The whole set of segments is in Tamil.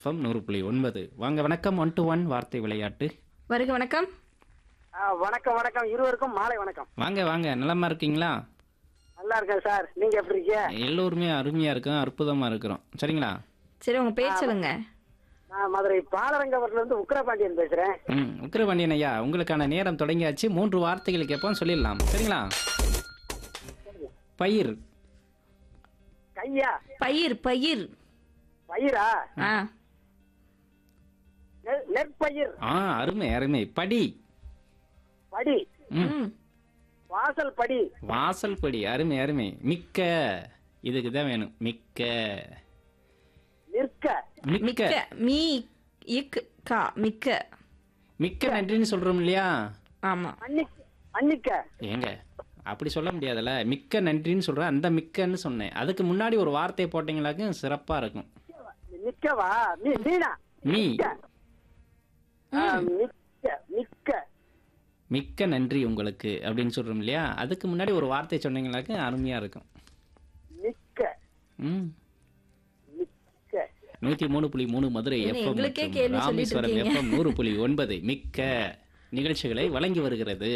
எஃப்எம் நூறு புள்ளி ஒன்பது வாங்க வணக்கம் ஒன் டு ஒன் வார்த்தை விளையாட்டு வருக வணக்கம் ஆ, வணக்கம் வணக்கம் இருவருக்கும் மாலை வணக்கம் வாங்க வாங்க நலமா இருக்கீங்களா நல்லா இருக்கேன் சார் நீங்க எப்படி இருக்கீங்க எல்லோருமே அருமையா இருக்கோம் அற்புதமா இருக்கிறோம் சரிங்களா சரி உங்க பேர் சொல்லுங்க நான் மதுரை பாலரங்கவரத்துல இருந்து உக்கிரபாண்டியன் பேசுறேன் ம் உக்கிரபாண்டியன் ஐயா உங்களுக்கான நேரம் தொடங்கியாச்சு மூன்று வார்த்தைகள் கேட்போம் சொல்லிடலாம் சரிங்களா பயிர் கையா பயிர் பயிர் பயிரா ஆ நெ- நெற்பயிர் ஆ அருமை அருமை படி படி ம் வாசல் படி வாசல் படி அருமை அருமை மிக்க இதுக்கு தான் வேணும் மிக்க நிற்க மிக்க மிக்க மீ இக் கா மிக்க மிக்க நன்றின்னு சொல்றோம் இல்லையா ஆமா மன்னி மன்னிக்க ஏங்க அப்படி சொல்ல முடியாதுல்ல மிக்க நன்றின்னு சொல்றேன் அந்த மிக்கன்னு சொன்னேன் அதுக்கு முன்னாடி ஒரு வார்த்தை போட்டீங்களாக்கும் சிறப்பா இருக்கும் நிக்கவா மீ மீனா மீ ஆ, மிக்க மிக்க மிக்க நன்றி உங்களுக்கு அப்படின்னு சொல்றோம் இல்லையா அதுக்கு முன்னாடி ஒரு வார்த்தை சொன்னீங்களாக்கு அருமையா இருக்கும் மிக்க ம் மிக்க நூத்தி மூணு புள்ளி மூணு மதுரை என்ன, எஃப்எம் எங்களுக்கே மற்றும் கேள்வி சொல்லிட்டு ராமேஸ்வரம் இருக்கீங்க. எஃப்எம் நூறு புள்ளி ஒன்பது மிக்க நிகழ்ச்சிகளை வழங்கி வருகிறது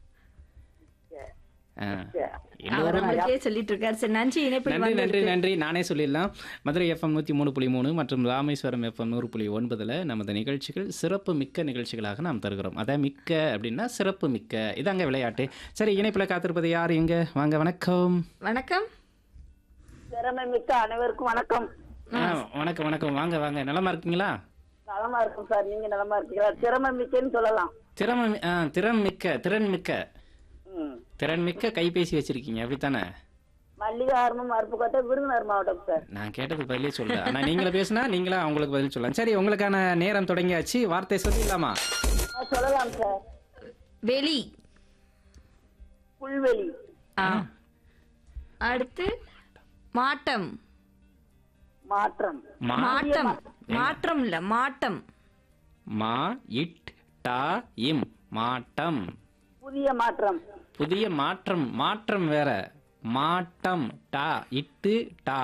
ஆ. அவர் எல்லோரும் உங்களுக்கே சொல்லிட்டு இருக்காரு சரி நன்றி இணைப்பில் நன்றி நன்றி வந்திருக்கு நன்றி நானே சொல்லிடலாம் மதுரை எஃப்எம் நூற்றி மூணு புள்ளி மூணு மற்றும் ராமேஸ்வரம் எஃப்எம் நூறு புள்ளி ஒன்பதில் நமது நிகழ்ச்சிகள் சிறப்பு மிக்க நிகழ்ச்சிகளாக நாம் தருகிறோம் அதான் மிக்க அப்படின்னா சிறப்பு மிக்க இதாங்க விளையாட்டு சரி இணைப்பில் காத்திருப்பது யார் எங்க வாங்க வணக்கம் வணக்கம் திறமை மிக்க அனைவருக்கும் வணக்கம் ஆ, வணக்கம் வணக்கம் வாங்க வாங்க நலமா இருக்கீங்களா நலமா இருக்கும் சார் நீங்க நலமா இருக்கீங்களா திறமை மிக்கன்னு சொல்லலாம் திறமை ஆ, திறன் மிக்க திறன் மிக்க ம். திறன் மிக்க கைபேசி வச்சிருக்கீங்க அப்படித்தானே மல்லிகார்மம் அருப்புக்கோட்டை விருதுநகர் மாவட்டம் சார் நான் கேட்டது பதிலே சொல்ல ஆனா நீங்களே பேசுனா நீங்களா அவங்களுக்கு பதில் சொல்லலாம் சரி உங்களுக்கான நேரம் தொடங்கியாச்சு வார்த்தை சொல்லிடலாமா ஆ, சொல்லலாம் சார் வெளி புல்வெளி ஆ அடுத்து மாட்டம் மாற்றம் மா மாட்டம் மாற்றம் இல்ல மாட்டம் மா இட் டா இம் மாட்டம் புதிய மாற்றம் புதிய மாற்றம் மாற்றம் வேற மாட்டம் டா இட்டு டா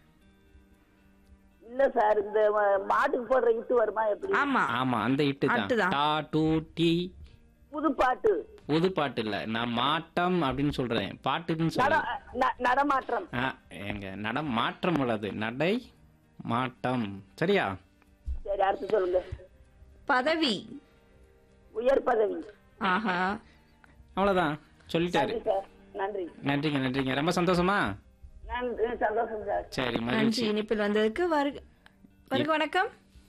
இல்ல சார் இந்த ம- மாட்டுக்கு போடுற இட்டு வருமா எப்படி ஆமா ஆமா அந்த இட்டு தான் அட்டுதான். டா டூ டி புது பாட்டு புது பாட்டு இல்ல நான் மாட்டம் அப்படின்னு சொல்றேன் பாட்டுன்னு நட சொல்றேன் ந- நடமாற்றம் ஆ, எங்க நட மாற்றம் உள்ளது நடை மாட்டம் சரியா சரி அடுத்து சொல்லுங்க பதவி உயர் பதவி ஆஹா அவ்வளவுதான் சொல்லிட்டாரு நன்றி சார் நன்றி நன்றிங்க நன்றிங்க ரொம்ப சந்தோஷமா நன்றி சந்தோஷம் சார் சரி நன்றி மகிழ்ச்சி இணைப்பில் வந்ததுக்கு வருக வருக வணக்கம்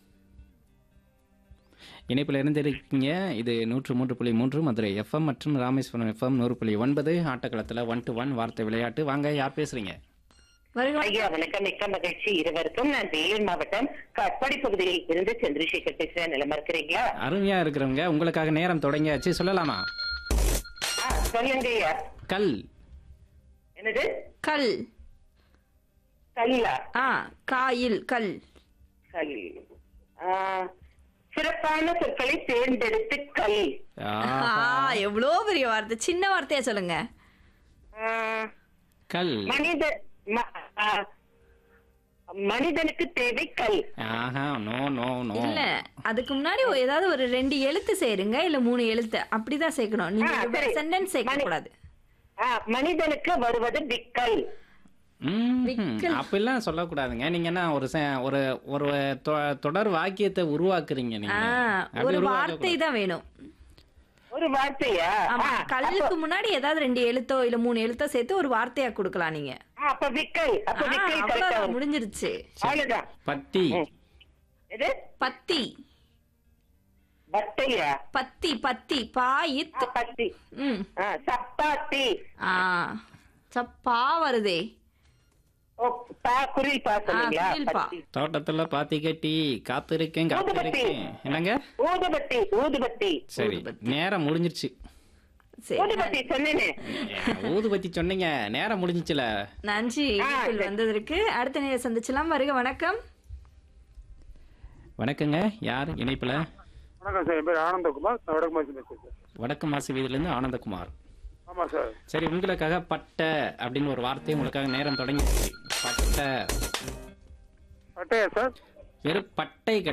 இணைப்பில் இருந்திருக்கீங்க இது நூற்று மூன்று புள்ளி மூன்று மதுரை எஃப்எம் மற்றும் ராமேஸ்வரம் எஃப்எம் நூறு புள்ளி ஒன்பது ஆட்டக்களத்தில் ஒன் டு ஒன் வார்த்தை விளையாட்டு வாங்க யார் பேசுறீங்க வருக வணக்கம். ஐயா வணக்கம் மிக்க மகிழ்ச்சி இருவருக்கும் நான் வேலூர் மாவட்டம் கட்பாடி பகுதியில் இருந்து சந்திரசேகர் பேசுறேன் நிலமா இருக்கிறீங்களா அருமையா இருக்கிறவங்க உங்களுக்காக நேரம் தொடங்கியாச்சு சொல்லலாமா ஆ, சொல்லுங்க ஐயா கல் என்னது கல் கல்லா ஆ காயில் கல் கல் ஆ, சிறப்பான சொற்களை தேர்ந்தெடுத்து கல் ஆ, ஆ எவ்வளோ பெரிய வார்த்தை சின்ன வார்த்தையா சொல்லுங்க ஆ, கல் மனித ம- ஆ, மனிதனுக்கு தேவை கல் ஆஹா நோ நோ நோ இல்ல அதுக்கு முன்னாடி ஒரு- ஏதாவது ஒரு ரெண்டு எழுத்து சேருங்க இல்ல மூணு எழுத்து அப்படிதான் சேர்க்கணும் நீங்க ஆ, சரி. சென்டென்ஸ் சேர்க்க மணி- கூடாது ஆ, மனிதனுக்கு வருவது விக்கல் ம்ஹும். அப்படிலாம் சொல்லக்கூடாதுங்க நீங்க என்ன ஒரு செ- ஒரு ஒரு தொ- தொடர் வாக்கியத்தை உருவாக்குறீங்க நீங்க ஆ, அப்படி ஒரு உருவாக்க வார்த்தை தான் வேணும் ஒரு வார்த்தையா ஆமா ஆ, கல்லுக்கு முன்னாடி ஏதாவது ரெண்டு எழுத்தோ இல்ல மூணு எழுத்தோ சேர்த்து ஒரு வார்த்தையா கொடுக்கலாம் நீங்க ஆ, அப்ப விக்கல் அப்ப ஆ, விக்கல் கரெக்டா அவ்வளவுதான் வரும். முடிஞ்சிருச்சு அவ்வளவுதான் பத்தி எது பத்தி பட்டையா பத்தி பத்தி பாயித் ஆ, பத்தி ம் ஆ, சப்பாத்தி ஆ சப்பா வருதே ஓ, பா குரில் பா சொன்னீங்களா குரில் பா. பத்தி. தோட்டத்துல பாத்தி கட்டி காத்திருக்கேன் ஊதுபத்தி. காத்திருக்கேன் என்னங்க ஊதுபத்தி ஊதுபத்தி சரி நேரம் முடிஞ்சிருச்சு சரி ஊதுபத்தி சொன்னேனே ஏன், ஊதுபத்தி சொன்னீங்க நேரம் முடிஞ்சிச்சுல நன்றி இணைப்பில் வந்ததற்கு அடுத்த நேரம் சந்திச்சலாம் வருக வணக்கம் வணக்கங்க யார் இணைப்புல வணக்கம் சார் என் பேர் ஆனந்தகுமார் நான் வடக்குமாசி பேசுறேன் சார் வடக்கு மாசு வீதியிலேருந்து ஆனந்தகுமார் ஆமாம் சார் சரி உங்களுக்காக பட்டை அப்படின்னு ஒரு வார்த்தை உங்களுக்காக நேரம் தொடங்கிடுச்சு பட்டை பட்டையா சார் வெறும் பட்டை